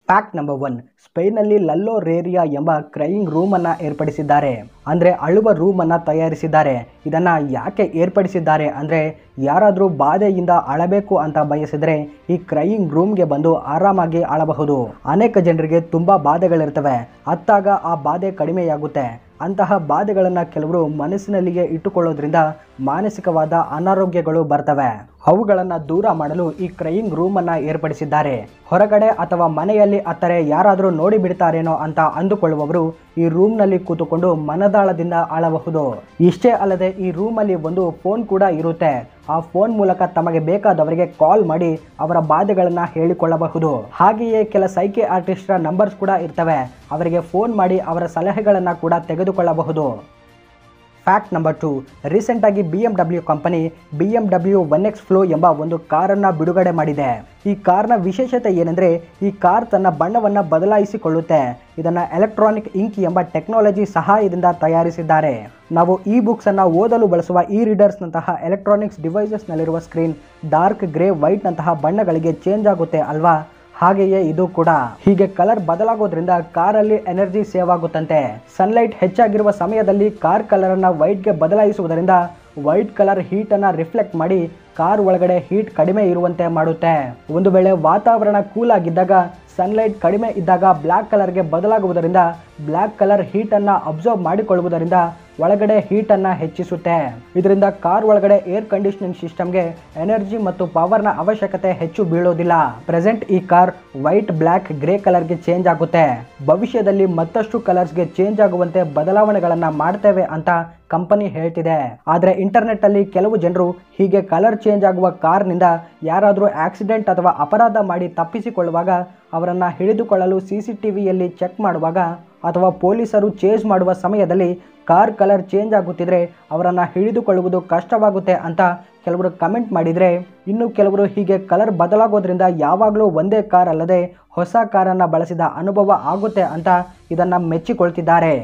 fact number one ಸ್ಪೇನ್ನಲ್ಲಿ ಲಲ್ಲೋ ರೇರಿಯಾ ಎಂಬ ಕ್ರೈಯಿಂಗ್ ರೂಮನ್ನು ಏರ್ಪಡಿಸಿದ್ದಾರೆ ಅಂದರೆ ಅಳುವ ರೂಮನ್ನು ತಯಾರಿಸಿದ್ದಾರೆ ಇದನ್ನು ಯಾಕೆ ಏರ್ಪಡಿಸಿದ್ದಾರೆ ಅಂದರೆ ಯಾರಾದರೂ ಬಾಧೆಯಿಂದ ಅಳಬೇಕು ಅಂತ ಬಯಸಿದರೆ ಈ ಕ್ರೈಯಿಂಗ್ ರೂಮ್ಗೆ ಬಂದು ಆರಾಮಾಗಿ ಅಳಬಹುದು ಅನೇಕ ಜನರಿಗೆ ತುಂಬ ಬಾಧೆಗಳಿರ್ತವೆ ಅತ್ತಾಗ ಆ ಬಾಧೆ ಕಡಿಮೆಯಾಗುತ್ತೆ ಅಂತಹ ಬಾಧೆಗಳನ್ನು ಕೆಲವರು ಮನಸ್ಸಿನಲ್ಲಿಯೇ ಇಟ್ಟುಕೊಳ್ಳೋದ್ರಿಂದ ಮಾನಸಿಕವಾದ ಅನಾರೋಗ್ಯಗಳು ಬರ್ತವೆ ಅವುಗಳನ್ನು ದೂರ ಮಾಡಲು ಈ ಕ್ರೈಯಿಂಗ್ ರೂಮನ್ನು ಏರ್ಪಡಿಸಿದ್ದಾರೆ ಹೊರಗಡೆ ಅಥವಾ ಮನೆಯಲ್ಲಿ ಅತ್ತರೆ ಯಾರಾದರೂ ನೋಡಿ ಬಿಡ್ತಾರೇನೋ ಅಂತ ಅಂದುಕೊಳ್ಳುವವರು ಈ ರೂಮ್ನಲ್ಲಿ ಕೂತುಕೊಂಡು ಮನದಾಳದಿಂದ ಅಳಬಹುದು ಇಷ್ಟೇ ಅಲ್ಲದೆ ಈ ರೂಮಲ್ಲಿ ಒಂದು ಫೋನ್ ಕೂಡ ಇರುತ್ತೆ ಆ ಫೋನ್ ಮೂಲಕ ತಮಗೆ ಬೇಕಾದವರಿಗೆ ಕಾಲ್ ಮಾಡಿ ಅವರ ಬಾಧೆಗಳನ್ನು ಹೇಳಿಕೊಳ್ಳಬಹುದು ಹಾಗೆಯೇ ಕೆಲ ಸೈಕಿ ಆರ್ಟಿಸ್ಟ್ರ ನಂಬರ್ಸ್ ಕೂಡ ಇರ್ತವೆ ಅವರಿಗೆ ಫೋನ್ ಮಾಡಿ ಅವರ ಸಲಹೆಗಳನ್ನು ಕೂಡ ತೆಗೆದುಕೊಳ್ಳಬಹುದು ಫ್ಯಾಕ್ಟ್ ನಂಬರ್ ಟು ರೀಸೆಂಟಾಗಿ B M W company B M W one X flow ಎಂಬ ಒಂದು ಕಾರನ್ನು ಬಿಡುಗಡೆ ಮಾಡಿದೆ ಈ ಕಾರ್ನ ವಿಶೇಷತೆ ಏನೆಂದರೆ ಈ ಕಾರ್ ತನ್ನ ಬಣ್ಣವನ್ನು ಬದಲಾಯಿಸಿಕೊಳ್ಳುತ್ತೆ ಇದನ್ನು ಎಲೆಕ್ಟ್ರಾನಿಕ್ ಇಂಕ್ ಎಂಬ ಟೆಕ್ನಾಲಜಿ ಸಹಾಯದಿಂದ ತಯಾರಿಸಿದ್ದಾರೆ ನಾವು ಇ ಬುಕ್ಸನ್ನು ಓದಲು ಬಳಸುವ ಇ ರೀಡರ್ಸ್ನಂತಹ ಎಲೆಕ್ಟ್ರಾನಿಕ್ಸ್ ಡಿವೈಸಸ್ನಲ್ಲಿರುವ ಸ್ಕ್ರೀನ್ ಡಾರ್ಕ್ ಗ್ರೇ ವೈಟ್ನಂತಹ ಬಣ್ಣಗಳಿಗೆ ಚೇಂಜ್ ಆಗುತ್ತೆ ಅಲ್ವಾ ಹಾಗೆಯೇ ಇದು ಕೂಡ ಹೀಗೆ ಕಲರ್ ಬದಲಾಗೋದ್ರಿಂದ ಕಾರಲ್ಲಿ ಎನರ್ಜಿ ಸೇವ್ ಆಗುತ್ತಂತೆ ಸನ್ಲೈಟ್ ಹೆಚ್ಚಾಗಿರುವ ಸಮಯದಲ್ಲಿ ಕಾರ್ ಕಲರ್ ಅನ್ನ ವೈಟ್ಗೆ ಬದಲಾಯಿಸುವುದರಿಂದ ವೈಟ್ ಕಲರ್ ಹೀಟ್ ಅನ್ನ ರಿಫ್ಲೆಕ್ಟ್ ಮಾಡಿ ಕಾರ್ ಒಳಗಡೆ ಹೀಟ್ ಕಡಿಮೆ ಇರುವಂತೆ ಮಾಡುತ್ತೆ ಒಂದು ವೇಳೆ ವಾತಾವರಣ ಕೂಲ್ ಆಗಿದ್ದಾಗ ಸನ್ಲೈಟ್ ಕಡಿಮೆ ಇದ್ದಾಗ ಬ್ಲ್ಯಾಕ್ ಕಲರ್ಗೆ ಬದಲಾಗುವುದರಿಂದ ಬ್ಲ್ಯಾಕ್ ಕಲರ್ ಹೀಟನ್ನು ಅಬ್ಸರ್ವ್ ಮಾಡಿಕೊಳ್ಳುವುದರಿಂದ ಒಳಗಡೆ ಹೀಟನ್ನು ಹೆಚ್ಚಿಸುತ್ತೆ ಇದರಿಂದ ಕಾರ್ ಒಳಗಡೆ ಏರ್ ಕಂಡೀಷನಿಂಗ್ ಸಿಸ್ಟಮ್ಗೆ ಎನರ್ಜಿ ಮತ್ತು ಪವರ್ನ ಅವಶ್ಯಕತೆ ಹೆಚ್ಚು ಬೀಳೋದಿಲ್ಲ ಪ್ರೆಸೆಂಟ್ ಈ ಕಾರ್ ವೈಟ್ ಬ್ಲ್ಯಾಕ್ ಗ್ರೇ ಕಲರ್ಗೆ ಚೇಂಜ್ ಆಗುತ್ತೆ ಭವಿಷ್ಯದಲ್ಲಿ ಮತ್ತಷ್ಟು ಕಲರ್ಸ್ಗೆ ಚೇಂಜ್ ಆಗುವಂತೆ ಬದಲಾವಣೆಗಳನ್ನು ಮಾಡ್ತೇವೆ ಅಂತ ಕಂಪನಿ ಹೇಳ್ತಿದೆ ಆದರೆ ಇಂಟರ್ನೆಟ್ ಅಲ್ಲಿ ಕೆಲವು ಜನರು ಹೀಗೆ ಕಲರ್ ಚೇಂಜ್ ಆಗುವ ಕಾರ್ನಿಂದ ಯಾರಾದರೂ ಆಕ್ಸಿಡೆಂಟ್ ಅಥವಾ ಅಪರಾಧ ಮಾಡಿ ತಪ್ಪಿಸಿಕೊಳ್ಳುವಾಗ ಅವರನ್ನು ಹಿಡಿದುಕೊಳ್ಳಲು ಸಿ ಸಿ ಟಿ ವಿಯಲ್ಲಿ ಚೆಕ್ ಮಾಡುವಾಗ ಅಥವಾ ಪೊಲೀಸರು ಚೇಂಜ್ ಮಾಡುವ ಸಮಯದಲ್ಲಿ ಕಾರ್ ಕಲರ್ ಚೇಂಜ್ ಆಗುತ್ತಿದ್ರೆ ಅವರನ್ನು ಹಿಡಿದುಕೊಳ್ಳುವುದು ಕಷ್ಟವಾಗುತ್ತೆ ಅಂತ ಕೆಲವರು ಕಮೆಂಟ್ ಮಾಡಿದರೆ ಇನ್ನು ಕೆಲವರು ಹೀಗೆ ಕಲರ್ ಬದಲಾಗೋದ್ರಿಂದ ಯಾವಾಗಲೂ ಒಂದೇ ಕಾರ್ ಅಲ್ಲದೆ ಹೊಸ ಕಾರನ್ನು ಬಳಸಿದ ಅನುಭವ ಆಗುತ್ತೆ ಅಂತ ಇದನ್ನು ಮೆಚ್ಚಿಕೊಳ್ತಿದ್ದಾರೆ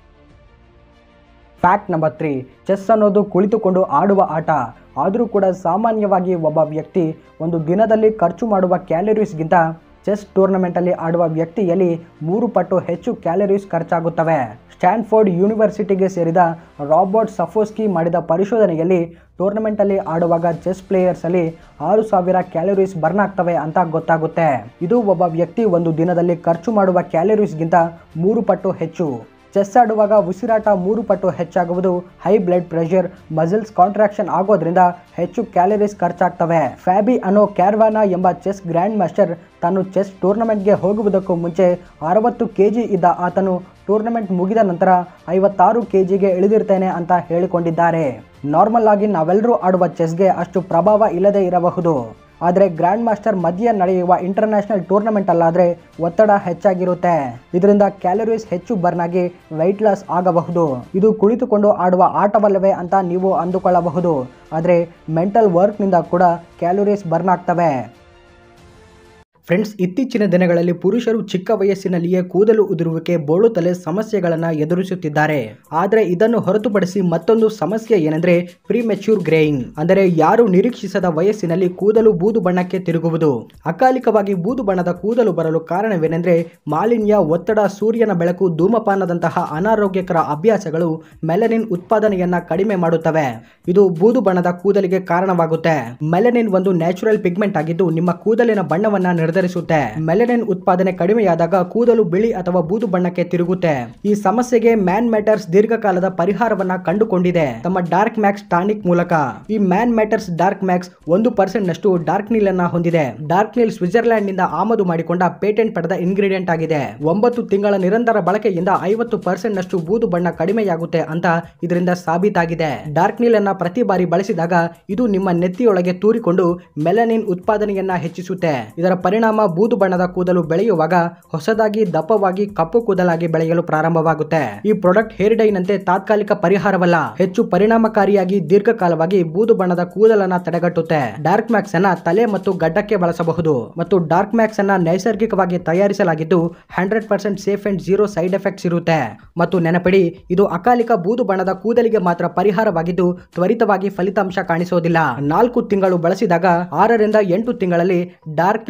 ಫ್ಯಾಕ್ಟ್ ನಂಬರ್ ತ್ರೀ ಚೆಸ್ ಅನ್ನೋದು ಕುಳಿತುಕೊಂಡು ಆಡುವ ಆಟ ಆದರೂ ಕೂಡ ಸಾಮಾನ್ಯವಾಗಿ ಒಬ್ಬ ವ್ಯಕ್ತಿ ಒಂದು ದಿನದಲ್ಲಿ ಖರ್ಚು ಮಾಡುವ ಕ್ಯಾಲರೀಸ್ಗಿಂತ ಚೆಸ್ ಟೂರ್ನಮೆಂಟಲ್ಲಿ ಆಡುವ ವ್ಯಕ್ತಿಯಲ್ಲಿ ಮೂರು ಪಟ್ಟು ಹೆಚ್ಚು ಕ್ಯಾಲರೀಸ್ ಖರ್ಚಾಗುತ್ತವೆ ಸ್ಟ್ಯಾನ್ಫೋರ್ಡ್ ಯೂನಿವರ್ಸಿಟಿಗೆ ಸೇರಿದ ರಾಬರ್ಟ್ ಸಫೋಸ್ಕಿ ಮಾಡಿದ ಪರಿಶೋಧನೆಯಲ್ಲಿ ಟೂರ್ನಮೆಂಟಲ್ಲಿ ಆಡುವಾಗ ಚೆಸ್ ಪ್ಲೇಯರ್ಸಲ್ಲಿ ಆರು ಸಾವಿರ ಕ್ಯಾಲರೀಸ್ ಬರ್ನ್ ಆಗ್ತವೆ ಅಂತ ಗೊತ್ತಾಗುತ್ತೆ ಇದು ಒಬ್ಬ ವ್ಯಕ್ತಿ ಒಂದು ದಿನದಲ್ಲಿ ಖರ್ಚು ಮಾಡುವ ಕ್ಯಾಲರೀಸ್ಗಿಂತ ಮೂರು ಪಟ್ಟು ಹೆಚ್ಚು ಚೆಸ್ ಆಡುವಾಗ ಉಸಿರಾಟ ಮೂರು ಪಟ್ಟು ಹೆಚ್ಚಾಗುವುದು high blood pressure muscles contraction ಆಗೋದ್ರಿಂದ ಹೆಚ್ಚು ಕ್ಯಾಲರೀಸ್ ಖರ್ಚಾಗ್ತವೆ ಫ್ಯಾಬಿ ಅನ್ನೋ ಕ್ಯಾರ್ವಾನಾ ಎಂಬ ಚೆಸ್ ಗ್ರ್ಯಾಂಡ್ ಮಾಸ್ಟರ್ ತಾನು ಚೆಸ್ ಟೂರ್ನಮೆಂಟ್ಗೆ ಹೋಗುವುದಕ್ಕೂ ಮುಂಚೆ ಅರವತ್ತು ಕೆ ಜಿ ಇದ್ದ ಆತನು ಟೂರ್ನಮೆಂಟ್ ಮುಗಿದ ನಂತರ ಐವತ್ತಾರು ಕೆ ಜಿಗೆ ಇಳಿದಿರ್ತೇನೆ ಅಂತ ಹೇಳಿಕೊಂಡಿದ್ದಾರೆ ನಾರ್ಮಲ್ ಆಗಿ ನಾವೆಲ್ಲರೂ ಆಡುವ ಚೆಸ್ಗೆ ಅಷ್ಟು ಪ್ರಭಾವ ಇಲ್ಲದೆ ಇರಬಹುದು ಆದರೆ ಗ್ರ್ಯಾಂಡ್ ಮಾಸ್ಟರ್ ಮಧ್ಯೆ ನಡೆಯುವ ಇಂಟರ್ನ್ಯಾಷನಲ್ ಟೂರ್ನಮೆಂಟ್ ಅಲ್ಲಾದರೆ ಒತ್ತಡ ಹೆಚ್ಚಾಗಿರುತ್ತೆ ಇದರಿಂದ ಕ್ಯಾಲರೀಸ್ ಹೆಚ್ಚು ಬರ್ನ್ ಆಗಿ ವೆಯ್ಟ್ ಲಾಸ್ ಆಗಬಹುದು ಇದು ಕುಳಿತುಕೊಂಡು ಆಡುವ ಆಟವಲ್ಲವೇ ಅಂತ ನೀವು ಅಂದುಕೊಳ್ಳಬಹುದು ಆದರೆ ಮೆಂಟಲ್ ವರ್ಕ್ನಿಂದ ಕೂಡ ಕ್ಯಾಲರೀಸ್ ಬರ್ನ್ ಆಗ್ತವೆ ಫ್ರೆಂಡ್ಸ್ ಇತ್ತೀಚಿನ ದಿನಗಳಲ್ಲಿ ಪುರುಷರು ಚಿಕ್ಕ ವಯಸ್ಸಿನಲ್ಲಿಯೇ ಕೂದಲು ಉದುರುವಿಕೆ ಬೋಳು ತಲೆ ಸಮಸ್ಯೆಗಳನ್ನು ಎದುರಿಸುತ್ತಿದ್ದಾರೆ ಆದರೆ ಇದನ್ನು ಹೊರತುಪಡಿಸಿ ಮತ್ತೊಂದು ಸಮಸ್ಯೆ ಏನೆಂದರೆ ಪ್ರಿಮೆಚ್ಯೂರ್ ಗ್ರೇಯಿಂಗ್ ಅಂದರೆ ಯಾರು ನಿರೀಕ್ಷಿಸದ ವಯಸ್ಸಿನಲ್ಲಿ ಕೂದಲು ಬೂದು ಬಣ್ಣಕ್ಕೆ ತಿರುಗುವುದು ಅಕಾಲಿಕವಾಗಿ ಬೂದು ಬಣ್ಣದ ಕೂದಲು ಬರಲು ಕಾರಣವೇನೆಂದರೆ ಮಾಲಿನ್ಯ ಒತ್ತಡ ಸೂರ್ಯನ ಬೆಳಕು ಧೂಮಪಾನದಂತಹ ಅನಾರೋಗ್ಯಕರ ಅಭ್ಯಾಸಗಳು ಮೆಲನಿನ್ ಉತ್ಪಾದನೆಯನ್ನ ಕಡಿಮೆ ಮಾಡುತ್ತವೆ ಇದು ಬೂದು ಬಣ್ಣದ ಕೂದಲಿಗೆ ಕಾರಣವಾಗುತ್ತೆ ಮೆಲನಿನ್ ಒಂದು ನ್ಯಾಚುರಲ್ ಪಿಗ್ಮೆಂಟ್ ಆಗಿದ್ದು ನಿಮ್ಮ ಕೂದಲಿನ ಬಣ್ಣವನ್ನ ನಿರ್ಧರಿಸುತ್ತೆ ಮೆಲನಿನ್ ಉತ್ಪಾದನೆ ಕಡಿಮೆಯಾದಾಗ ಕೂದಲು ಬಿಳಿ ಅಥವಾ ಬೂದು ಬಣ್ಣಕ್ಕೆ ತಿರುಗುತ್ತೆ ಈ ಸಮಸ್ಯೆಗೆ ಮ್ಯಾನ್ ಮ್ಯಾಟರ್ಸ್ ದೀರ್ಘಕಾಲದ ಪರಿಹಾರವನ್ನ ಕಂಡುಕೊಂಡಿದೆ ತಮ್ಮ ಡಾರ್ಕ್ ಮ್ಯಾಕ್ಸ್ ಟಾನಿಕ್ ಮೂಲಕ ಈ ಮ್ಯಾನ್ ಮ್ಯಾಟರ್ಸ್ ಡಾರ್ಕ್ ಮ್ಯಾಕ್ಸ್ ಒಂದು ಪರ್ಸೆಂಟ್ ನಷ್ಟು ಡಾರ್ಕ್ ನೀಲ್ ಅನ್ನ ಹೊಂದಿದೆ ಡಾರ್ಕ್ ನೀಲ್ ಸ್ವಿಟ್ಜರ್ಲ್ಯಾಂಡ್ ನಿಂದ ಆಮದು ಮಾಡಿಕೊಂಡ ಪೇಟೆಂಟ್ ಪಡೆದ ಇಂಗ್ರೀಡಿಯೆಂಟ್ ಆಗಿದೆ ಒಂಬತ್ತು ತಿಂಗಳ ನಿರಂತರ ಬಳಕೆಯಿಂದ ಐವತ್ತು ಪರ್ಸೆಂಟ್ ನಷ್ಟು ಬೂದು ಬಣ್ಣ ಕಡಿಮೆಯಾಗುತ್ತೆ ಅಂತ ಇದರಿಂದ ಸಾಬೀತಾಗಿದೆ ಡಾರ್ಕ್ ನೀಲ್ ಅನ್ನ ಪ್ರತಿ ಬಾರಿ ಬಳಸಿದಾಗ ಇದು ನಿಮ್ಮ ನೆತ್ತಿಯೊಳಗೆ ತೂರಿಕೊಂಡು ಮೆಲನಿನ್ ಉತ್ಪಾದನೆಯನ್ನ ಹೆಚ್ಚಿಸುತ್ತೆ ಇದರ ಪರಿಣಾಮ ಬೂದು ಬಣ್ಣದ ಕೂದಲು ಬೆಳೆಯುವಾಗ ಹೊಸದಾಗಿ ದಪ್ಪವಾಗಿ ಕಪ್ಪು ಕೂದಲಾಗಿ ಬೆಳೆಯಲು ಪ್ರಾರಂಭವಾಗುತ್ತೆ ಈ ಪ್ರಾಡಕ್ಟ್ ಹೇರ್ ಡೈನಂತೆ ತಾತ್ಕಾಲಿಕ ಪರಿಹಾರವಲ್ಲ ಹೆಚ್ಚು ಪರಿಣಾಮಕಾರಿಯಾಗಿ ದೀರ್ಘಕಾಲವಾಗಿ ಬೂದು ಬಣ್ಣದ ಕೂದಲನ್ನ ತಡೆಗಟ್ಟುತ್ತೆ ಡಾರ್ಕ್ ಮ್ಯಾಕ್ಸ್ ಅನ್ನ ತಲೆ ಮತ್ತು ಗಡ್ಡಕ್ಕೆ ಬಳಸಬಹುದು ಮತ್ತು ಡಾರ್ಕ್ ಮ್ಯಾಕ್ಸ್ ಅನ್ನ ನೈಸರ್ಗಿಕವಾಗಿ ತಯಾರಿಸಲಾಗಿದ್ದು hundred percent safe and zero side effects ಇರುತ್ತೆ ಮತ್ತು ನೆನಪಿಡಿ ಇದು ಅಕಾಲಿಕ ಬೂದು ಬಣ್ಣದ ಕೂದಲಿಗೆ ಮಾತ್ರ ಪರಿಹಾರವಾಗಿದ್ದು ತ್ವರಿತವಾಗಿ ಫಲಿತಾಂಶ ಕಾಣಿಸೋದಿಲ್ಲ ನಾಲ್ಕು ತಿಂಗಳು ಬಳಸಿದಾಗ ಆರರಿಂದ ಎಂಟು ತಿಂಗಳಲ್ಲಿ ಡಾರ್ಕ್ ನೀಲ್ ಬಿಳಿ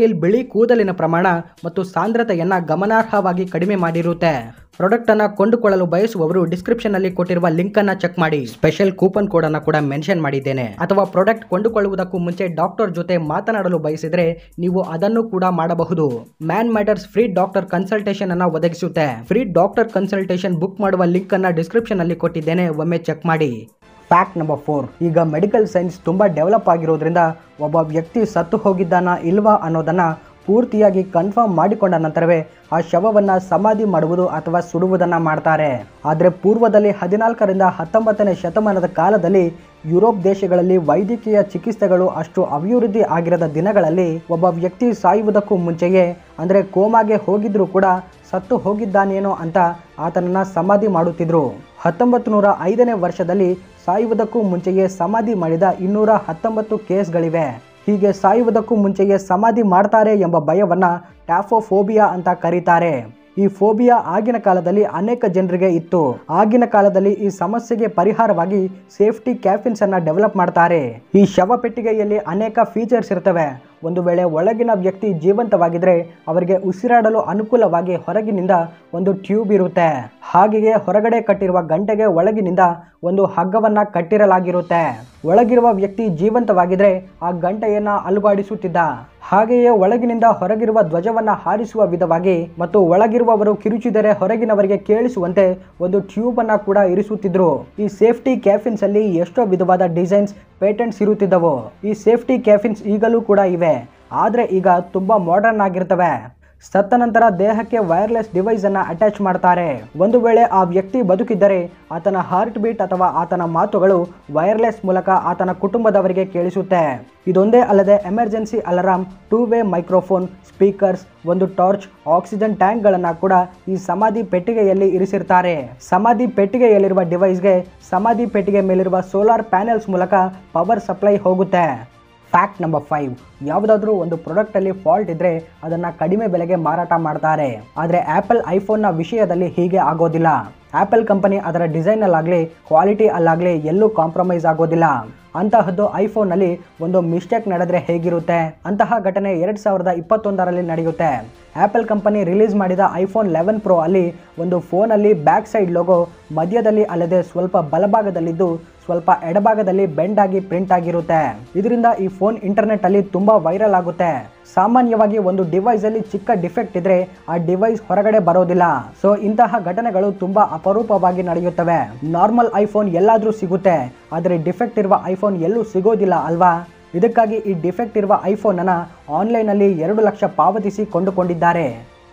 ಕೂದಲಿನ ಪ್ರಮಾಣ ಮತ್ತು ಸಾಂದ್ರತೆಯನ್ನ ಗಮನಾರ್ಹವಾಗಿ ಕಡಿಮೆ ಮಾಡಿರುತ್ತೆ ಪ್ರಾಡಕ್ಟ್ ಅನ್ನ ಕೊಂಡುಕೊಳ್ಳಲು ಬಯಸುವವರು ಡಿಸ್ಕ್ರಿಪ್ಷನ್ ಅಲ್ಲಿ ಕೊಟ್ಟಿರುವ ಲಿಂಕ್ ಅನ್ನ ಚೆಕ್ ಮಾಡಿ ಸ್ಪೆಷಲ್ ಕೂಪನ್ ಕೋಡ್ ಅನ್ನ ಕೂಡ ಮೆನ್ಷನ್ ಮಾಡಿದ್ದೇನೆ ಅಥವಾ ಪ್ರಾಡಕ್ಟ್ ಕೊಂಡುಕೊಳ್ಳುವುದಕ್ಕೂ ಮುಂಚೆ ಡಾಕ್ಟರ್ ಜೊತೆ ಮಾತನಾಡಲು ಬಯಸಿದ್ರೆ ನೀವು ಅದನ್ನು ಕೂಡ ಮಾಡಬಹುದು Man Matters free doctor consultation ಅನ್ನ ಒದಗಿಸುತ್ತೆ ಫ್ರೀ ಡಾಕ್ಟರ್ ಕನ್ಸಲ್ಟೇಷನ್ ಬುಕ್ ಮಾಡುವ ಲಿಂಕ್ ಅನ್ನ ಡಿಸ್ಕ್ರಿಪ್ಷನ್ ಅಲ್ಲಿ ಕೊಟ್ಟಿದ್ದೇನೆ ಒಮ್ಮೆ ಚೆಕ್ ಮಾಡಿ ಫ್ಯಾಕ್ಟ್ ನಂಬರ್ ಫೋರ್ ಈಗ ಮೆಡಿಕಲ್ ಸೈನ್ಸ್ ತುಂಬ ಡೆವಲಪ್ ಆಗಿರೋದ್ರಿಂದ ಒಬ್ಬ ವ್ಯಕ್ತಿ ಸತ್ತು ಹೋಗಿದ್ದಾನ ಇಲ್ವಾ ಅನ್ನೋದನ್ನ ಪೂರ್ತಿಯಾಗಿ ಕನ್ಫರ್ಮ್ ಮಾಡಿಕೊಂಡ ನಂತರವೇ ಆ ಶವವನ್ನು ಸಮಾಧಿ ಮಾಡುವುದು ಅಥವಾ ಸುಡುವುದನ್ನು ಮಾಡ್ತಾರೆ ಆದರೆ ಪೂರ್ವದಲ್ಲಿ ಹದಿನಾಲ್ಕರಿಂದ ಹತ್ತೊಂಬತ್ತನೇ ಶತಮಾನದ ಕಾಲದಲ್ಲಿ ಯುರೋಪ್ ದೇಶಗಳಲ್ಲಿ ವೈದ್ಯಕೀಯ ಚಿಕಿತ್ಸೆಗಳು ಅಷ್ಟು ಅಭಿವೃದ್ಧಿ ಆಗಿರದ ದಿನಗಳಲ್ಲಿ ಒಬ್ಬ ವ್ಯಕ್ತಿ ಸಾಯುವುದಕ್ಕೂ ಮುಂಚೆಯೇ ಅಂದರೆ ಕೋಮಾಗೆ ಹೋಗಿದ್ರೂ ಕೂಡ ಸತ್ತು ಹೋಗಿದ್ದಾನೇನೋ ಅಂತ ಆತನನ್ನ ಸಮಾಧಿ ಮಾಡುತ್ತಿದ್ರು ಹತ್ತೊಂಬತ್ತು ನೂರ ಐದನೇ ವರ್ಷದಲ್ಲಿ ಸಾಯುವುದಕ್ಕೂ ಮುಂಚೆಯೇ ಸಮಾಧಿ ಮಾಡಿದ ಇನ್ನೂರ ಹತ್ತೊಂಬತ್ತು ಕೇಸ್ಗಳಿವೆ ಹೀಗೆ ಸಾಯುವುದಕ್ಕೂ ಮುಂಚೆಯೇ ಸಮಾಧಿ ಮಾಡ್ತಾರೆ ಎಂಬ ಭಯವನ್ನ ಟ್ಯಾಫೋಫೋಬಿಯಾ ಅಂತ ಕರೀತಾರೆ ಈ ಫೋಬಿಯಾ ಆಗಿನ ಕಾಲದಲ್ಲಿ ಅನೇಕ ಜನರಿಗೆ ಇತ್ತು ಆಗಿನ ಕಾಲದಲ್ಲಿ ಈ ಸಮಸ್ಯೆಗೆ ಪರಿಹಾರವಾಗಿ ಸೇಫ್ಟಿ ಕ್ಯಾಫಿನ್ಸ್ ಅನ್ನ ಡೆವಲಪ್ ಮಾಡ್ತಾರೆ ಈ ಶವ ಪೆಟ್ಟಿಗೆಯಲ್ಲಿ ಅನೇಕ ಫೀಚರ್ಸ್ ಇರ್ತವೆ ಒಂದು ವೇಳೆ ಒಳಗಿನ ವ್ಯಕ್ತಿ ಜೀವಂತವಾಗಿದ್ರೆ ಅವರಿಗೆ ಉಸಿರಾಡಲು ಅನುಕೂಲವಾಗಿ ಹೊರಗಿನಿಂದ ಒಂದು ಟ್ಯೂಬ್ ಇರುತ್ತೆ ಹಾಗೆಯೇ ಹೊರಗಡೆ ಕಟ್ಟಿರುವ ಗಂಟೆಗೆ ಒಳಗಿನಿಂದ ಒಂದು ಹಗ್ಗವನ್ನ ಕಟ್ಟಿರಲಾಗಿರುತ್ತೆ ಒಳಗಿರುವ ವ್ಯಕ್ತಿ ಜೀವಂತವಾಗಿದ್ರೆ ಆ ಗಂಟೆಯನ್ನ ಅಲುಗಾಡಿಸುತ್ತಿದ್ದ ಹಾಗೆಯೇ ಒಳಗಿನಿಂದ ಹೊರಗಿರುವ ಧ್ವಜವನ್ನ ಹಾರಿಸುವ ವಿಧವಾಗಿ ಮತ್ತು ಒಳಗಿರುವವರು ಕಿರುಚಿದರೆ ಹೊರಗಿನವರಿಗೆ ಕೇಳಿಸುವಂತೆ ಒಂದು ಟ್ಯೂಬ್ ಅನ್ನ ಕೂಡ ಇರಿಸುತ್ತಿದ್ರು ಈ ಸೇಫ್ಟಿ ಕ್ಯಾಫಿನ್ಸ್ ಅಲ್ಲಿ ಎಷ್ಟೋ ವಿಧವಾದ ಡಿಸೈನ್ಸ್ ಪೇಟೆಂಟ್ಸ್ ಇರುತ್ತಿದ್ದವು ಈ ಸೇಫ್ಟಿ ಕ್ಯಾಫಿನ್ಸ್ ಈಗಲೂ ಕೂಡ ಇವೆ ಆದರೆ ಈಗ ತುಂಬಾ ಮಾಡರ್ನ್ ಆಗಿರ್ತವೆ ಸತ್ತ ನಂತರ ದೇಹಕ್ಕೆ ವೈರ್ಲೆಸ್ ಡಿವೈಸ್ ಅನ್ನ ಅಟ್ಯಾಚ್ ಮಾಡ್ತಾರೆ ಒಂದು ವೇಳೆ ಆ ವ್ಯಕ್ತಿ ಬದುಕಿದ್ದರೆ ಆತನ ಹಾರ್ಟ್ ಬೀಟ್ ಅಥವಾ ಆತನ ಮಾತುಗಳು ವೈರ್ಲೆಸ್ ಮೂಲಕ ಆತನ ಕುಟುಂಬದವರಿಗೆ ಕೇಳಿಸುತ್ತೆ ಇದೊಂದೇ ಅಲ್ಲದೆ emergency alarm two way microphone speakers ಒಂದು ಟಾರ್ಚ್ ಆಕ್ಸಿಜನ್ ಟ್ಯಾಂಕ್ಗಳನ್ನು ಕೂಡ ಈ ಸಮಾಧಿ ಪೆಟ್ಟಿಗೆಯಲ್ಲಿ ಇರಿಸಿರ್ತಾರೆ ಸಮಾಧಿ ಪೆಟ್ಟಿಗೆಯಲ್ಲಿರುವ ಡಿವೈಸ್ಗೆ ಸಮಾಧಿ ಪೆಟ್ಟಿಗೆ ಮೇಲಿರುವ ಸೋಲಾರ್ ಪ್ಯಾನೆಲ್ಸ್ ಮೂಲಕ ಪವರ್ ಸಪ್ಲೈ ಹೋಗುತ್ತೆ ಫ್ಯಾಕ್ಟ್ ನಂಬರ್ ಫೈವ್ ಯಾವುದಾದ್ರೂ ಒಂದು ಪ್ರಾಡಕ್ಟಲ್ಲಿ ಫಾಲ್ಟ್ ಇದ್ದರೆ ಅದನ್ನು ಕಡಿಮೆ ಬೆಲೆಗೆ ಮಾರಾಟ ಮಾಡ್ತಾರೆ ಆದರೆ ಆ್ಯಪಲ್ ಐಫೋನ್ನ ವಿಷಯದಲ್ಲಿ ಹೀಗೆ ಆಗೋದಿಲ್ಲ ಆ್ಯಪಲ್ ಕಂಪನಿ ಅದರ ಡಿಸೈನಲ್ಲಾಗಲಿ ಕ್ವಾಲಿಟಿ ಅಲ್ಲಾಗಲಿ ಎಲ್ಲೂ ಕಾಂಪ್ರಮೈಸ್ ಆಗೋದಿಲ್ಲ ಅಂತಹದ್ದು ಐಫೋನ್ನಲ್ಲಿ ಒಂದು ಮಿಸ್ಟೇಕ್ ನಡೆದ್ರೆ ಹೇಗಿರುತ್ತೆ ಅಂತಹ ಘಟನೆ ಎರಡು ಸಾವಿರದ ಇಪ್ಪತ್ತೊಂದರಲ್ಲಿ ನಡೆಯುತ್ತೆ ಆ್ಯಪಲ್ ಕಂಪನಿ ರಿಲೀಸ್ ಮಾಡಿದ ಐಫೋನ್ ಲೆವೆನ್ ಪ್ರೋ ಅಲ್ಲಿ ಒಂದು ಫೋನಲ್ಲಿ ಬ್ಯಾಕ್ ಸೈಡ್ ಲೋಗೋ ಮಧ್ಯದಲ್ಲಿ ಅಲ್ಲದೆ ಸ್ವಲ್ಪ ಬಲಭಾಗದಲ್ಲಿದ್ದು ಸ್ವಲ್ಪ ಎಡಭಾಗದಲ್ಲಿ ಬೆಂಡ್ ಆಗಿ ಪ್ರಿಂಟ್ ಆಗಿರುತ್ತೆ ಇದರಿಂದ ಈ ಫೋನ್ ಇಂಟರ್ನೆಟ್ ಅಲ್ಲಿ ತುಂಬಾ ವೈರಲ್ ಆಗುತ್ತೆ ಸಾಮಾನ್ಯವಾಗಿ ಒಂದು ಡಿವೈಸ್ ಅಲ್ಲಿ ಚಿಕ್ಕ ಡಿಫೆಕ್ಟ್ ಇದ್ರೆ ಆ ಡಿವೈಸ್ ಹೊರಗಡೆ ಬರೋದಿಲ್ಲ ಸೊ ಇಂತಹ ಘಟನೆಗಳು ತುಂಬಾ ಅಪರೂಪವಾಗಿ ನಡೆಯುತ್ತವೆ ನಾರ್ಮಲ್ ಐಫೋನ್ ಎಲ್ಲಾದ್ರೂ ಸಿಗುತ್ತೆ ಆದರೆ ಡಿಫೆಕ್ಟ್ ಇರುವ ಐಫೋನ್ ಎಲ್ಲೂ ಸಿಗೋದಿಲ್ಲ ಅಲ್ವಾ ಇದಕ್ಕಾಗಿ ಈ ಡಿಫೆಕ್ಟ್ ಇರುವ ಐಫೋನ್ ಅನ್ನ ಆನ್ಲೈನ್ ಅಲ್ಲಿ ಎರಡು ಲಕ್ಷ ಪಾವತಿಸಿ ಕೊಂಡುಕೊಂಡಿದ್ದಾರೆ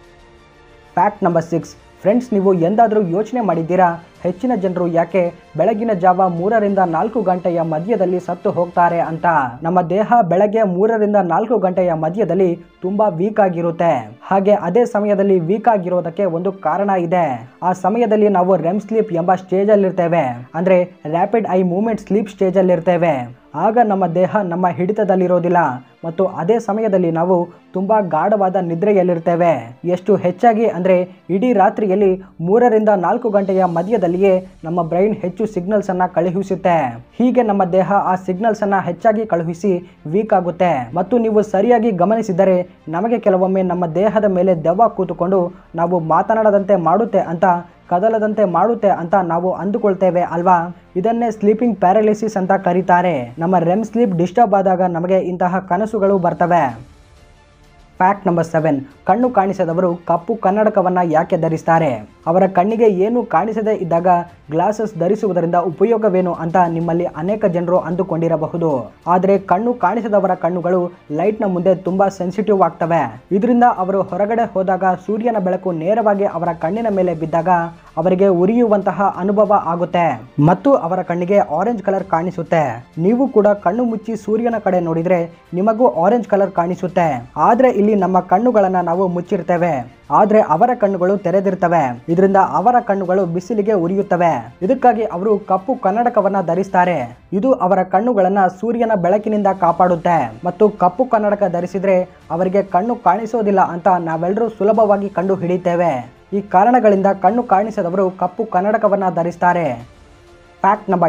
ಫ್ಯಾಕ್ಟ್ ನಂಬರ್ ಸಿಕ್ಸ್ ಫ್ರೆಂಡ್ಸ್ ನೀವು ಎಂದಾದರೂ ಯೋಚನೆ ಮಾಡಿದ್ದೀರಾ ಹೆಚ್ಚಿನ ಜನರು ಯಾಕೆ ಬೆಳಗಿನ ಜಾವ ಮೂರರಿಂದ ನಾಲ್ಕು ಗಂಟೆಯ ಮಧ್ಯದಲ್ಲಿ ಸತ್ತು ಹೋಗ್ತಾರೆ ಅಂತ ನಮ್ಮ ದೇಹ ಬೆಳಗ್ಗೆ ಮೂರರಿಂದ ನಾಲ್ಕು ಗಂಟೆಯ ಮಧ್ಯದಲ್ಲಿ ತುಂಬಾ ವೀಕ್ ಆಗಿರುತ್ತೆ ಹಾಗೆ ಅದೇ ಸಮಯದಲ್ಲಿ ವೀಕ್ ಆಗಿರೋದಕ್ಕೆ ಒಂದು ಕಾರಣ ಇದೆ ಆ ಸಮಯದಲ್ಲಿ ನಾವು ರೆಮ್ ಸ್ಲೀಪ್ ಎಂಬ ಸ್ಟೇಜ್ ಅಲ್ಲಿ ಇರ್ತೇವೆ ಅಂದ್ರೆ rapid eye movement sleep stage ಅಲ್ಲಿ ಇರ್ತೇವೆ ಆಗ ನಮ್ಮ ದೇಹ ನಮ್ಮ ಹಿಡಿತದಲ್ಲಿರೋದಿಲ್ಲ ಮತ್ತು ಅದೇ ಸಮಯದಲ್ಲಿ ನಾವು ತುಂಬ ಗಾಢವಾದ ನಿದ್ರೆಯಲ್ಲಿರ್ತೇವೆ ಎಷ್ಟು ಹೆಚ್ಚಾಗಿ ಅಂದರೆ ಇಡೀ ರಾತ್ರಿಯಲ್ಲಿ ಮೂರರಿಂದ ನಾಲ್ಕು ಗಂಟೆಯ ಮಧ್ಯದಲ್ಲಿಯೇ ನಮ್ಮ ಬ್ರೈನ್ ಹೆಚ್ಚು ಸಿಗ್ನಲ್ಸ್ ಅನ್ನ ಕಳುಹಿಸುತ್ತೆ ಹೀಗೆ ನಮ್ಮ ದೇಹ ಆ ಸಿಗ್ನಲ್ಸ್ ಅನ್ನ ಹೆಚ್ಚಾಗಿ ಕಳುಹಿಸಿ ವೀಕ್ ಆಗುತ್ತೆ ಮತ್ತು ನೀವು ಸರಿಯಾಗಿ ಗಮನಿಸಿದರೆ ನಮಗೆ ಕೆಲವೊಮ್ಮೆ ನಮ್ಮ ದೇಹದ ಮೇಲೆ ದೆವ್ವ ಕೂತುಕೊಂಡು ನಾವು ಮಾತನಾಡದಂತೆ ಮಾಡುತ್ತೆ ಅಂತ ಕದಲದಂತೆ ಮಾಡುತ್ತೆ ಅಂತ ನಾವು ಅಂದುಕೊಳ್ತೇವೆ ಅಲ್ವಾ ಇದನ್ನೇ ಸ್ಲೀಪಿಂಗ್ ಪ್ಯಾರಲಿಸಿಸ್ ಅಂತ ಕರೀತಾರೆ ನಮ್ಮ ರೆಮ್ ಸ್ಲೀಪ್ ಡಿಸ್ಟರ್ಬ್ ಆದಾಗ ನಮಗೆ ಇಂತಹ ಕನಸುಗಳು ಬರ್ತವೆ ಫ್ಯಾಕ್ಟ್ ನಂಬರ್ ಸೆವೆನ್ ಕಣ್ಣು ಕಾಣಿಸದವರು ಕಪ್ಪು ಕನ್ನಡಕವನ್ನ ಯಾಕೆ ಧರಿಸ್ತಾರೆ ಅವರ ಕಣ್ಣಿಗೆ ಏನು ಕಾಣಿಸದೇ ಇದ್ದಾಗ ಗ್ಲಾಸಸ್ ಧರಿಸುವುದರಿಂದ ಉಪಯೋಗವೇನು ಅಂತ ನಿಮ್ಮಲ್ಲಿ ಅನೇಕ ಜನರು ಅಂದುಕೊಂಡಿರಬಹುದು ಆದರೆ ಕಣ್ಣು ಕಾಣಿಸದವರ ಕಣ್ಣುಗಳು ಲೈಟ್ನ ಮುಂದೆ ತುಂಬಾ ಸೆನ್ಸಿಟಿವ್ ಆಗ್ತವೆ ಇದರಿಂದ ಅವರು ಹೊರಗಡೆ ಹೋದಾಗ ಸೂರ್ಯನ ಬೆಳಕು ನೇರವಾಗಿ ಅವರ ಕಣ್ಣಿನ ಮೇಲೆ ಬಿದ್ದಾಗ ಅವರಿಗೆ ಉರಿಯುವಂತಹ ಅನುಭವ ಆಗುತ್ತೆ ಮತ್ತು ಅವರ ಕಣ್ಣಿಗೆ ಆರೆಂಜ್ ಕಲರ್ ಕಾಣಿಸುತ್ತೆ ನೀವು ಕೂಡ ಕಣ್ಣು ಮುಚ್ಚಿ ಸೂರ್ಯನ ಕಡೆ ನೋಡಿದ್ರೆ ನಿಮಗೂ ಆರೆಂಜ್ ಕಲರ್ ಕಾಣಿಸುತ್ತೆ ಆದ್ರೆ ಇಲ್ಲಿ ನಮ್ಮ ಕಣ್ಣುಗಳನ್ನ ನಾವು ಮುಚ್ಚಿರ್ತೇವೆ ಆದ್ರೆ ಅವರ ಕಣ್ಣುಗಳು ತೆರೆದಿರ್ತವೆ ಇದರಿಂದ ಅವರ ಕಣ್ಣುಗಳು ಬಿಸಿಲಿಗೆ ಉರಿಯುತ್ತವೆ ಇದಕ್ಕಾಗಿ ಅವರು ಕಪ್ಪು ಕನ್ನಡಕವನ್ನ ಧರಿಸ್ತಾರೆ ಇದು ಅವರ ಕಣ್ಣುಗಳನ್ನ ಸೂರ್ಯನ ಬೆಳಕಿನಿಂದ ಕಾಪಾಡುತ್ತೆ ಮತ್ತು ಕಪ್ಪು ಕನ್ನಡಕ ಧರಿಸಿದ್ರೆ ಅವರಿಗೆ ಕಣ್ಣು ಕಾಣಿಸೋದಿಲ್ಲ ಅಂತ ನಾವೆಲ್ಲರೂ ಸುಲಭವಾಗಿ ಕಂಡು ಹಿಡಿತೇವೆ ಈ ಕಾರಣಗಳಿಂದ ಕಣ್ಣು ಕಾಣಿಸದವರು ಕಪ್ಪು ಕನ್ನಡಕವನ್ನ ಧರಿಸ್ತಾರೆ fact number eight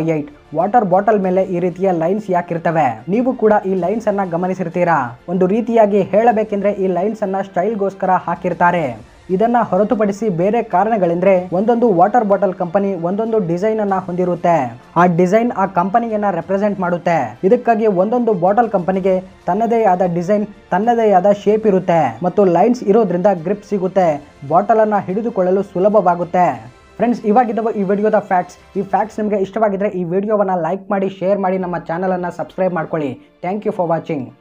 water bottle ಮೇಲೆ ಈ ರೀತಿಯ ಲೈನ್ಸ್ ಯಾಕಿರ್ತವೆ ನೀವು ಕೂಡ ಈ ಲೈನ್ಸ್ ಅನ್ನ ಗಮನಿಸಿರ್ತೀರಾ ಒಂದು ರೀತಿಯಾಗಿ ಹೇಳಬೇಕೆಂದ್ರೆ ಈ ಲೈನ್ಸ್ ಅನ್ನ ಸ್ಟೈಲ್ಗೋಸ್ಕರ ಹಾಕಿರ್ತಾರೆ ಇದನ್ನ ಹೊರತುಪಡಿಸಿ ಬೇರೆ ಕಾರಣಗಳೆಂದ್ರೆ ಒಂದೊಂದು ವಾಟರ್ ಬಾಟಲ್ ಕಂಪನಿ ಒಂದೊಂದು ಡಿಸೈನ್ ಅನ್ನ ಹೊಂದಿರುತ್ತೆ ಆ ಡಿಸೈನ್ ಆ ಕಂಪನಿಯನ್ನ ರೆಪ್ರೆಸೆಂಟ್ ಮಾಡುತ್ತೆ ಇದಕ್ಕಾಗಿ ಒಂದೊಂದು ಬಾಟಲ್ ಕಂಪನಿಗೆ ತನ್ನದೇ ಆದ ಡಿಸೈನ್ ತನ್ನದೇ ಆದ ಶೇಪ್ ಇರುತ್ತೆ ಮತ್ತು ಲೈನ್ಸ್ ಇರೋದ್ರಿಂದ ಗ್ರಿಪ್ ಸಿಗುತ್ತೆ ಬಾಟಲ್ ಅನ್ನ ಹಿಡಿದುಕೊಳ್ಳಲು ಸುಲಭವಾಗುತ್ತೆ ಫ್ರೆಂಡ್ಸ್ ಇವಾಗಿದ್ದವು ಈ ವಿಡಿಯೋದ ಫ್ಯಾಕ್ಟ್ಸ್ ಈ ಫ್ಯಾಕ್ಟ್ಸ್ ನಿಮಗೆ ಇಷ್ಟವಾಗಿದ್ರೆ ಈ ವಿಡಿಯೋವನ್ನು ಲೈಕ್ ಮಾಡಿ ಶೇರ್ ಮಾಡಿ ನಮ್ಮ ಚಾನಲನ್ನು ಸಬ್ಸ್ಕ್ರೈಬ್ ಮಾಡ್ಕೊಳ್ಳಿ ಥ್ಯಾಂಕ್ ಯು ಫಾರ್ ವಾಚಿಂಗ್